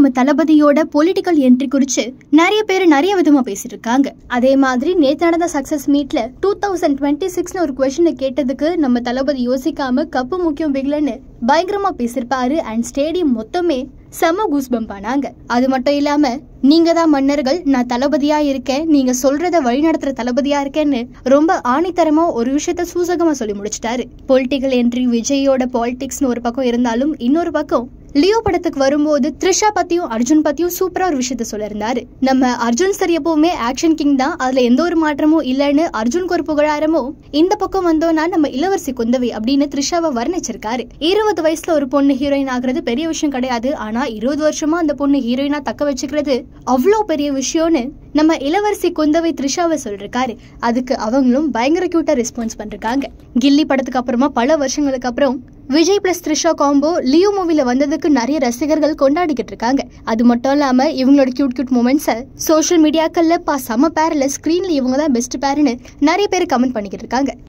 நம்ம தளபதியோட political entry குறிச்சு நிறைய பேர் நிறைய விதமா பேசிட்டு இருக்காங்க அதே மாதிரி நேத்து நடந்த சக்சஸ் மீட்ல டூ தௌசண்ட் டுவெண்ட்டி சிக்ஸ்னு ஒரு கொஸ்டினை கேட்டதுக்கு நம்ம தளபதி யோசிக்காம கப்பு முக்கியம் பிக்லன்னு பயங்கரமா பேசியிருப்பாரு அண்ட் ஸ்டேடியம் மொத்தமே செம கூஸ்பம்ப் ஆனாங்க அது மட்டும் இல்லாம நீங்க தான் மன்னர்கள் நான் தளபதியா இருக்கேன் நீங்க சொல்றத வழிநடத்துற தளபதியா இருக்கேன்னு ரொம்ப ஆணித்தரமா ஒரு விஷயத்த சூசகமா சொல்லி முடிச்சிட்டாரு பொலிட்டிக்கல் என்ட்ரி விஜயோட பாலிடிக்ஸ்னு ஒரு பக்கம் இருந்தாலும் இன்னொரு பக்கம் லியோ படத்துக்கு வரும்போது த்ரிஷா பத்தியும் அர்ஜுன் பத்தியும் சூப்பரா ஒரு விஷயத்த சொல்லியிருந்தாரு நம்ம அர்ஜுன் சார் எப்பவுமே ஆக்ஷன் கிங் தான் அதுல எந்த ஒரு மாற்றமும் இல்லைன்னு அர்ஜுனுக்கு ஒரு புகழாரமும் இந்த பக்கம் வந்தோம்னா நம்ம இளவரசி குந்தவை அப்படின்னு த்ரிஷாவை வர்ணிச்சிருக்காரு இருபது வயசுல ஒரு பொண்ணு ஹீரோயின் ஆகுறது பெரிய விஷயம் கிடையாது ஆனா இருபது வருஷமா அந்த பொண்ணு ஹீரோயினா தக்க வச்சுக்கிறது அவ்வளோ பெரிய விஷயம்னு நம்ம இளவரசி குந்தவை த்ரிஷாவை சொல்லிருக்காரு அதுக்கு அவங்களும் பயங்கர கியூட்டா ரெஸ்பான்ஸ் பண்றாங்க கில்லி படத்துக்கு அப்புறமா பல வருஷங்களுக்கு அப்புறம் விஜய் பிளஸ் த்ரிஷா காம்போ லியோ மூவில வந்ததுக்கு நிறைய ரசிகர்கள் கொண்டாடிக்கிட்டு இருக்காங்க அது மட்டும் இல்லாம இவங்களோட கியூட் கியூட் மூமெண்ட்ஸை சோஷியல் மீடியாக்கள்ல பா செம பேர்ல ஸ்கிரீன்ல இவங்க தான் பெஸ்ட் பேர்னு நிறைய பேர் கமெண்ட் பண்ணிக்கிட்டு இருக்காங்க